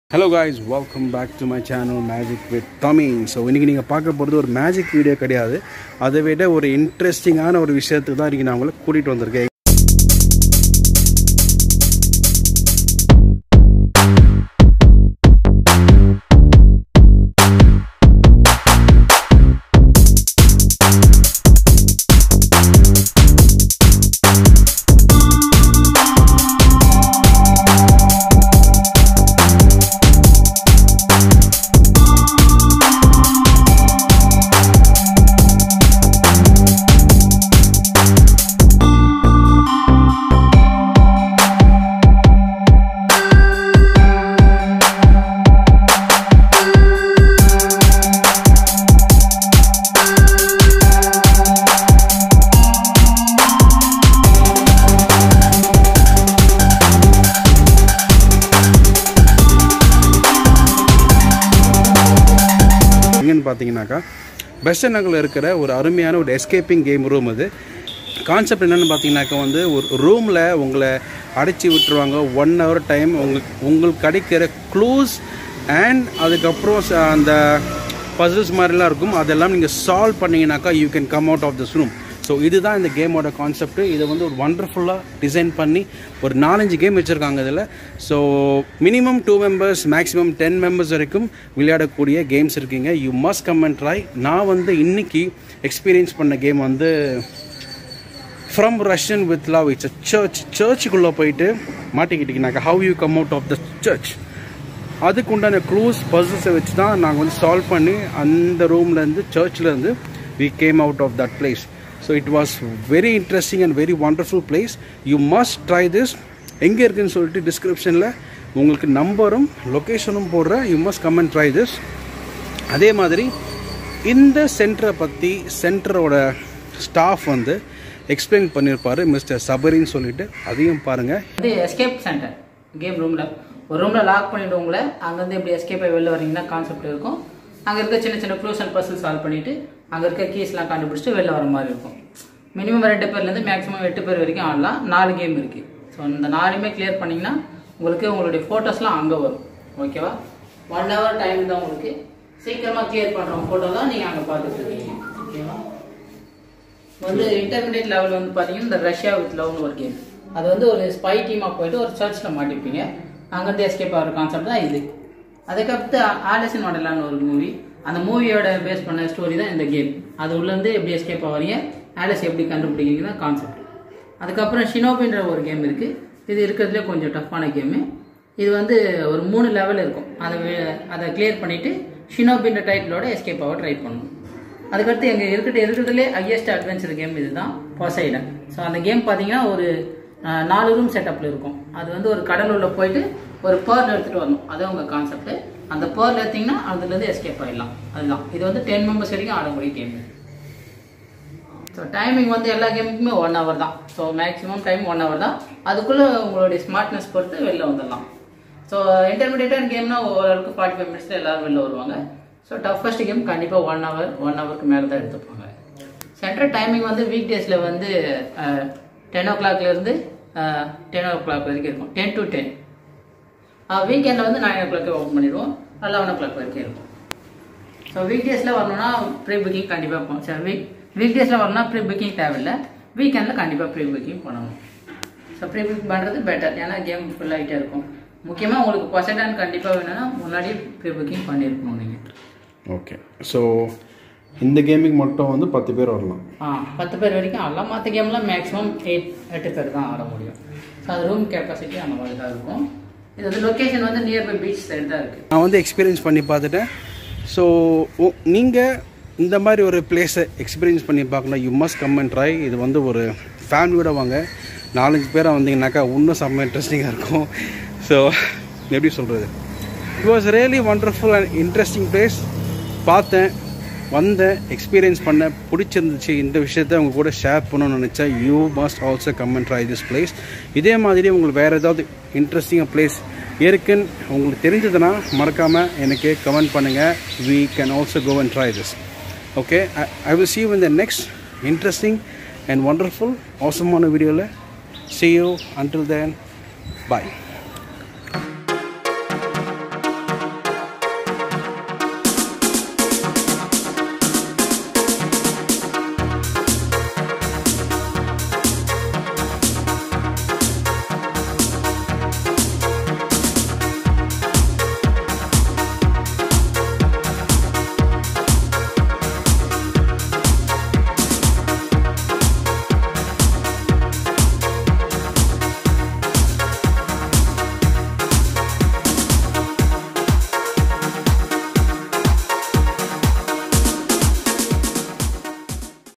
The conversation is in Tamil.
hello guys welcome back to my channel magic with Tami so இன்றைக்கி நீங்கள் பார்க்க போகிறது ஒரு மேஜிக் வீடியோ கிடையாது அதை விட ஒரு இன்ட்ரெஸ்டிங்கான ஒரு விஷயத்துக்கு தான் இன்றைக்கி நான் உங்களை கூட்டிகிட்டு வந்திருக்கேன் எங்கன்னு பார்த்தீங்கன்னாக்கா பெஸ்ட் நகரில் இருக்கிற ஒரு அருமையான ஒரு எஸ்கேப்பிங் கேம் ரூம் அது கான்செப்ட் என்னென்னு பார்த்தீங்கன்னாக்கா வந்து ஒரு ரூமில் உங்களை அடைச்சி விட்டுருவாங்க ஒன் ஹவர் டைம் உங்களுக்கு உங்களுக்கு கிடைக்கிற க்ளூஸ் அண்ட் அதுக்கப்புறம் ச- அந்த பசில்ஸ் மாதிரிலாம் இருக்கும் அதெல்லாம் நீங்கள் சால்வ் பண்ணீங்கன்னாக்கா you can come out of this room so இதுதான் இந்த கேமோட கான்செப்ட் இதை வந்து ஒரு ஒண்டர்ஃபுல்லாக டிசைன் பண்ணி ஒரு நாலஞ்சு கேம் வச்சுருக்காங்க இதில் so minimum two members maximum ten members வரைக்கும் விளையாடக்கூடிய கேம்ஸ் இருக்கீங்க you must come and try நான் வந்து இன்னைக்கு எக்ஸ்பீரியன்ஸ் பண்ண கேம் வந்து from Russian with love it's church சர்ச்சுக்குள்ளே போயிட்டு மாட்டிக்கிட்டீங்கனாக்கா how you come out of the church அதுக்கு உண்டான க்ளூஸ் பர்சஸை வச்சு தான் நாங்கள் வந்து சால்வ் பண்ணி அந்த ரூம்லேருந்து சர்ச்லேருந்து we came out of that place so it was very interesting and very wonderful place you must try this எங்கே இருக்குன்னு சொல்லிட்டு டிஸ்கிரிப்ஷனில் உங்களுக்கு நம்பரும் லொக்கேஷனும் போடுறேன் you must come and try this அதே மாதிரி இந்த சென்டரை பற்றி சென்டரோட ஸ்டாஃப் வந்து எக்ஸ்பிளைன் பண்ணியிருப்பாரு மிஸ்டர் சபரின்னு சொல்லிட்டு அதையும் பாருங்கள் இது எஸ்கேப் சென்டர் கேம் ரூமில் ஒரு ரூமில் லாக் பண்ணிட்டு உங்களை அங்கேருந்து எப்படி எஸ்கேப் ஆகி வெளில வரீங்கன்னா கான்செப்ட் இருக்கும் அங்கே இருக்க சின்ன சின்ன க்ளூஸ் அண்ட் பர்சல் சால்வ் பண்ணிட்டு அங்கே இருக்க கீஸ்லாம் கண்டுபிடிச்சிட்டு வெளில வர மாதிரி இருக்கும் மினிமம் ரெண்டு பேர்லேருந்து மேக்ஸிமம் எட்டு பேர் வரைக்கும் ஆடலாம் நாலு கேம் இருக்குது ஸோ இந்த நாலுமே கிளியர் பண்ணிங்கன்னா உங்களுக்கு உங்களுடைய ஃபோட்டோஸ்லாம் அங்கே வரும் ஓகேவா ஒன் ஹவர் டைம் தான் உங்களுக்கு சீக்கிரமாக கிளியர் பண்ணுறவங்க ஃபோட்டோ தான் நீங்கள் அங்கே பார்த்துட்டு இருக்கீங்க ஓகேவா வந்து இன்டர்மீடியட் லெவல் வந்து பார்த்தீங்கன்னா இந்த ரஷ்யா வித் லவ்னு ஒரு கேம் அது வந்து ஒரு ஸ்பை டீமாக போயிட்டு ஒரு சர்ச்சில் மாட்டிப்பீங்க அங்கேருந்து எஸ்கேப் ஆகிற கான்செப்ட் தான் இது அதுக்கடுத்து ஆலிசன் மாடலான்னு ஒரு மூவி அந்த மூவியோட பேஸ் பண்ண ஸ்டோரி தான் இந்த கேம் அது உள்ளேருந்து எப்படி எஸ்கேப் ஆகிறீங்க ஆலிஸ் எப்படி கண்டுபிடிக்கிறீங்க தான் கான்செப்ட் அதுக்கப்புறம் ஷினோபின்ற ஒரு கேம் இருக்குது இது இருக்கிறதுலே கொஞ்சம் டஃப்பான கேமு இது வந்து ஒரு மூணு லெவல் இருக்கும் அதை வே- அதை கிளியர் பண்ணிவிட்டு ஷினோபின்ற டைட்டிலோட எஸ்கேப் ஆக ட்ரை பண்ணணும் அதுக்கடுத்து எங்கள் இருக்கிற இருக்கிறதுலே ஹையஸ்ட் அட்வென்ச்சர் கேம் இதுதான் பொசைடன் ஸோ அந்த கேம் பார்த்தீங்கன்னா ஒரு அஹ், நாலு ரூம் செட்டப்பில் இருக்கும் அது வந்து ஒரு கடல் உள்ள போயிட்டு ஒரு பேர்ல் எடுத்துகிட்டு வரணும் அதான் உங்கள் கான்செப்ட் அந்த பேர்ல் எடுத்தீங்கன்னா அதுலேருந்து எஸ்கேப் ஆகிடலாம் அதுதான் இது வந்து டென் மெம்பர்ஸ் வரைக்கும் ஆடக்கூடிய கேம் ஸோ டைமிங் வந்து எல்லா கேமுக்குமே ஒன் ஹவர் தான் so maximum time one hour தான் அதுக்குள்ளே உங்களுடைய ஸ்மார்ட்னஸ் பொறுத்து வெளில வந்துடலாம் ஸோ இன்டர்மீடியட்டான கேம்னா ஓரளவுக்கு ஃபார்ட்டி ஃபைவ் மினிட்ஸில் எல்லாரும் வெளில வருவாங்க ஸோ டஃபஸ்ட் கேம் கண்டிப்பாக ஒன் ஹவர் ஒன் ஹவருக்கு மேலே தான் எடுத்துப்பாங்க சென்ட்ரல் டைமிங் வந்து வீக் டேஸில் வந்து டென் ஓ கிளாக்லேருந்து டென் ஓ கிளாக் வரைக்கும் இருக்கும் டென் டு டென் வீக்கெண்டில் வந்து நைன் ஓ கிளாக்கே ஓப்பன் பண்ணிடுவோம் லெவன் ஓ கிளாக் வரைக்கும் இருக்கும் ஸோ வீக் டேஸில் வரணும்னா ப்ரீ புக்கிங் கண்டிப்பாக போகும் சரி வீக் வீக் டேஸில் வரணும்னா ப்ரீ புக்கிங் தேவையில்லை வீக்கெண்டில் கண்டிப்பாக ப்ரீ புக்கிங் பண்ணணும் ஸோ ப்ரீ புக் பண்ணுறது பெட்டர் ஏன்னா கேம் ஃபுல் ஆகிட்டே இருக்கும் முக்கியமாக உங்களுக்கு பொசைடான் கண்டிப்பாக வேணும்னா முன்னாடி ப்ரீ புக்கிங் பண்ணியிருக்கணும் நீங்கள் ஓகே ஸோ இந்த கேமிங் மட்டும் வந்து பத்து பேர் வரலாம் ஆ பத்து பேர் வரைக்கும் ஆடலாம் மற்ற கேம்லாம் மேக்ஸிமம் எயிட் எட்டு பேர் தான் ஆட முடியும் ஸோ அது ரூம் கெப்பாசிட்டி அந்த மாதிரி தான் இருக்கும் இது வந்து லொக்கேஷன் வந்து நியர்பை பீச் சைடு தான் இருக்குது நான் வந்து எக்ஸ்பீரியன்ஸ் பண்ணி பார்த்துட்டேன் ஸோ நீங்கள் இந்த மாதிரி ஒரு பிளேஸை எக்ஸ்பீரியன்ஸ் பண்ணி பார்க்கணும் you must come and try இது வந்து ஒரு ஃபேமிலியோட வாங்க நாலஞ்சு பேராக வந்தீங்கன்னாக்கா இன்னும் செம்ம இன்ட்ரெஸ்டிங்காக இருக்கும் ஸோ எப்படி சொல்கிறது it was really wonderful and interesting place பார்த்தேன் வந்தேன் எக்ஸ்பீரியன்ஸ் பண்ணேன் பிடிச்சிருந்துச்சு இந்த விஷயத்த உங்க கூட ஷேர் பண்ணணும்னு நினச்சேன் you must also come and try this place இதே மாதிரி உங்களுக்கு வேறு ஏதாவது இன்ட்ரெஸ்டிங்காக பிளேஸ் இருக்குன்னு உங்களுக்கு தெரிஞ்சதுன்னா மறக்காமல் எனக்கு கமெண்ட் பண்ணுங்கள் we can also go and try this okay I will see you in the next interesting and wonderful awesome வீடியோவில் see you until then bye